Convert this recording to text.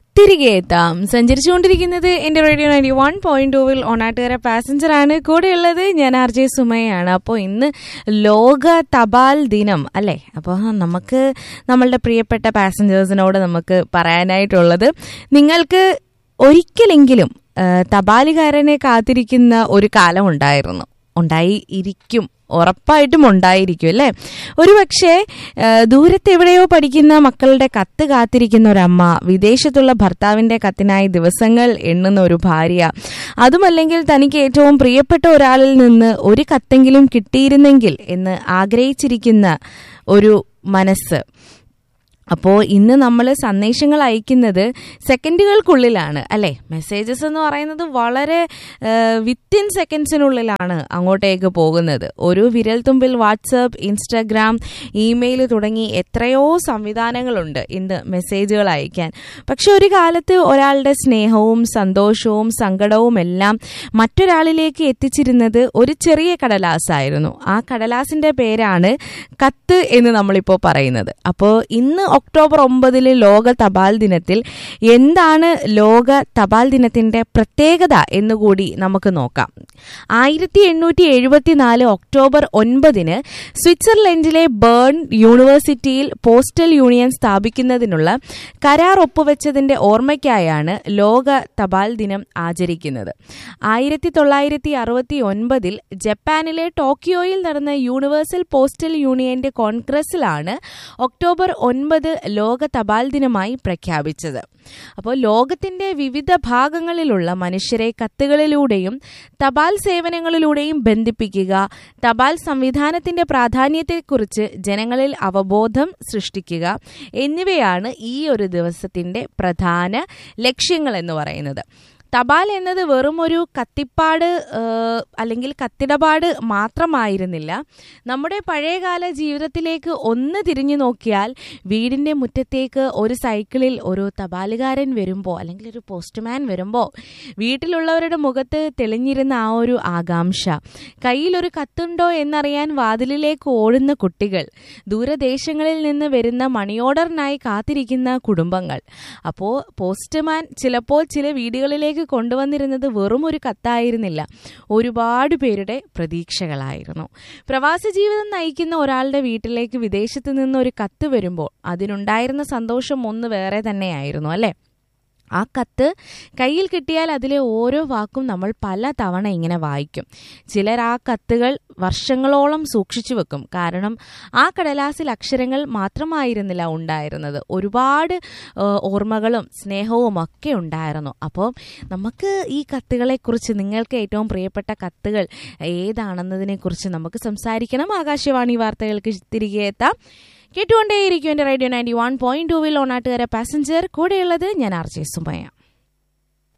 തിരികെ എത്താം സഞ്ചരിച്ചുകൊണ്ടിരിക്കുന്നത് എന്റെ റേഡിയോ നയൻറ്റി വൺ പോയിന്റ് ടൂവിൽ ഓണാട്ടുകര പാസഞ്ചർ ആണ് കൂടെയുള്ളത് ഞാൻ ആർ ജെ സുമയാണ് അപ്പോൾ ഇന്ന് ലോക തപാൽ ദിനം അല്ലേ അപ്പോൾ നമുക്ക് നമ്മളുടെ പ്രിയപ്പെട്ട പാസഞ്ചേഴ്സിനോട് നമുക്ക് പറയാനായിട്ടുള്ളത് നിങ്ങൾക്ക് ഒരിക്കലെങ്കിലും ആ, തപാലുകാരനെ കാത്തിരിക്കുന്ന ഒരു കാലം ഉണ്ടായിരുന്നു ഉണ്ടായി ഇരിക്കും ഉറപ്പായിട്ടും ഉണ്ടായിരിക്കും അല്ലേ ഒരു പക്ഷേ ദൂരത്ത് എവിടെയോ പഠിക്കുന്ന മക്കളുടെ കത്ത് കാത്തിരിക്കുന്ന ഒരമ്മ വിദേശത്തുള്ള ഭർത്താവിന്റെ കത്തിനായി ദിവസങ്ങൾ എണ്ണുന്ന ഒരു ഭാര്യ അതുമല്ലെങ്കിൽ തനിക്ക് ഏറ്റവും പ്രിയപ്പെട്ട ഒരാളിൽ നിന്ന് ഒരു കത്തെങ്കിലും കിട്ടിയിരുന്നെങ്കിൽ എന്ന് ആഗ്രഹിച്ചിരിക്കുന്ന ഒരു മനസ്സ് അപ്പോൾ ഇന്ന് നമ്മൾ സന്ദേശങ്ങൾ അയക്കുന്നത് സെക്കൻഡുകൾക്കുള്ളിലാണ് അല്ലേ മെസ്സേജസ് എന്ന് പറയുന്നത് വളരെ വിത്തിൻ സെക്കൻഡ്സിനുള്ളിലാണ് അങ്ങോട്ടേക്ക് പോകുന്നത് ഒരു വിരൽത്തുമ്പിൽ വാട്സപ്പ് ഇൻസ്റ്റഗ്രാം ഇമെയിൽ തുടങ്ങി എത്രയോ സംവിധാനങ്ങളുണ്ട് ഇന്ന് മെസ്സേജുകൾ അയക്കാൻ പക്ഷെ ഒരു കാലത്ത് ഒരാളുടെ സ്നേഹവും സന്തോഷവും സങ്കടവും എല്ലാം മറ്റൊരാളിലേക്ക് എത്തിച്ചിരുന്നത് ഒരു ചെറിയ കടലാസായിരുന്നു ആ കടലാസിന്റെ പേരാണ് കത്ത് എന്ന് നമ്മളിപ്പോൾ പറയുന്നത് അപ്പോൾ ഇന്ന് ഒക്ടോബർ ഒമ്പതില് ലോക തപാൽ ദിനത്തിൽ എന്താണ് ലോക തപാൽ ദിനത്തിന്റെ പ്രത്യേകത എന്നുകൂടി നമുക്ക് നോക്കാം ആയിരത്തി എണ്ണൂറ്റി എഴുപത്തിനാല് ഒക്ടോബർ ഒൻപതിന് സ്വിറ്റ്സർലൻഡിലെ ബേൺ യൂണിവേഴ്സിറ്റിയിൽ പോസ്റ്റൽ യൂണിയൻ സ്ഥാപിക്കുന്നതിനുള്ള കരാർ ഒപ്പുവെച്ചതിന്റെ ഓർമ്മയ്ക്കായാണ് ലോക തപാൽ ദിനം ആചരിക്കുന്നത് ആയിരത്തി തൊള്ളായിരത്തി അറുപത്തി ഒൻപതിൽ ജപ്പാനിലെ ടോക്കിയോയിൽ നടന്ന യൂണിവേഴ്സൽ പോസ്റ്റൽ യൂണിയന്റെ കോൺഗ്രസിലാണ് ഒക്ടോബർ ഒൻപത് ലോക തപാൽ ദിനമായി പ്രഖ്യാപിച്ചത് അപ്പോൾ ലോകത്തിന്റെ വിവിധ ഭാഗങ്ങളിലുള്ള മനുഷ്യരെ കത്തുകളിലൂടെയും തപാൽ സേവനങ്ങളിലൂടെയും ബന്ധിപ്പിക്കുക തപാൽ സംവിധാനത്തിന്റെ പ്രാധാന്യത്തെക്കുറിച്ച് ജനങ്ങളിൽ അവബോധം സൃഷ്ടിക്കുക എന്നിവയാണ് ഈ ഒരു ദിവസത്തിന്റെ പ്രധാന ലക്ഷ്യങ്ങൾ എന്ന് പറയുന്നത് തപാൽ എന്നത് വെറും ഒരു കത്തിപ്പാട് ആ, അല്ലെങ്കിൽ കത്തിടപാട് മാത്രമായിരുന്നില്ല നമ്മുടെ പഴയകാല ജീവിതത്തിലേക്ക് ഒന്ന് തിരിഞ്ഞു നോക്കിയാൽ വീടിന്റെ മുറ്റത്തേക്ക് ഒരു സൈക്കിളിൽ ഒരു തപാലുകാരൻ വരുമ്പോൾ അല്ലെങ്കിൽ ഒരു പോസ്റ്റ്മാൻ വരുമ്പോൾ വീട്ടിലുള്ളവരുടെ മുഖത്ത് തെളിഞ്ഞിരുന്ന ആ ഒരു ആകാംക്ഷ കയ്യിലൊരു കത്തുണ്ടോ എന്നറിയാൻ വാതിലിലേക്ക് ഓടുന്ന കുട്ടികൾ ദൂരദേശങ്ങളിൽ നിന്ന് വരുന്ന മണി ഓർഡറിനായി കാത്തിരിക്കുന്ന കുടുംബങ്ങൾ അപ്പോൾ പോസ്റ്റ്മാൻ ചിലപ്പോൾ ചില വീടുകളിലേക്ക് കൊണ്ടുവന്നിരുന്നത് വെറും ഒരു കത്തായിരുന്നില്ല ഒരുപാട് പേരുടെ പ്രതീക്ഷകളായിരുന്നു പ്രവാസ ജീവിതം നയിക്കുന്ന ഒരാളുടെ വീട്ടിലേക്ക് വിദേശത്ത് നിന്ന് ഒരു കത്ത് വരുമ്പോൾ അതിനുണ്ടായിരുന്ന സന്തോഷം ഒന്ന് വേറെ തന്നെയായിരുന്നു അല്ലേ ആ കത്ത് കയ്യിൽ കിട്ടിയാൽ അതിലെ ഓരോ വാക്കും നമ്മൾ പല തവണ ഇങ്ങനെ വായിക്കും ചിലർ ആ കത്തുകൾ വർഷങ്ങളോളം സൂക്ഷിച്ചു വെക്കും കാരണം ആ കടലാസിൽ അക്ഷരങ്ങൾ മാത്രമായിരുന്നില്ല ഉണ്ടായിരുന്നത് ഒരുപാട് ആ, ഓർമ്മകളും സ്നേഹവും ഒക്കെ ഉണ്ടായിരുന്നു അപ്പോൾ നമുക്ക് ഈ കത്തുകളെക്കുറിച്ച് നിങ്ങൾക്ക് ഏറ്റവും പ്രിയപ്പെട്ട കത്തുകൾ ഏതാണെന്നതിനെക്കുറിച്ച് നമുക്ക് സംസാരിക്കണം ആകാശവാണി വാർത്തകൾക്ക് തിരികെ എത്താം കേട്ടുകൊണ്ടേയിരിക്കും എൻ്റെ റേഡിയോ നയൻറ്റി വൺ പോയിന്റ് ടൂവിൽ ഓണാട്ടുകാര പാസഞ്ചർ കൂടെയുള്ളത് ഞാൻ ആർ ജെ സുമയ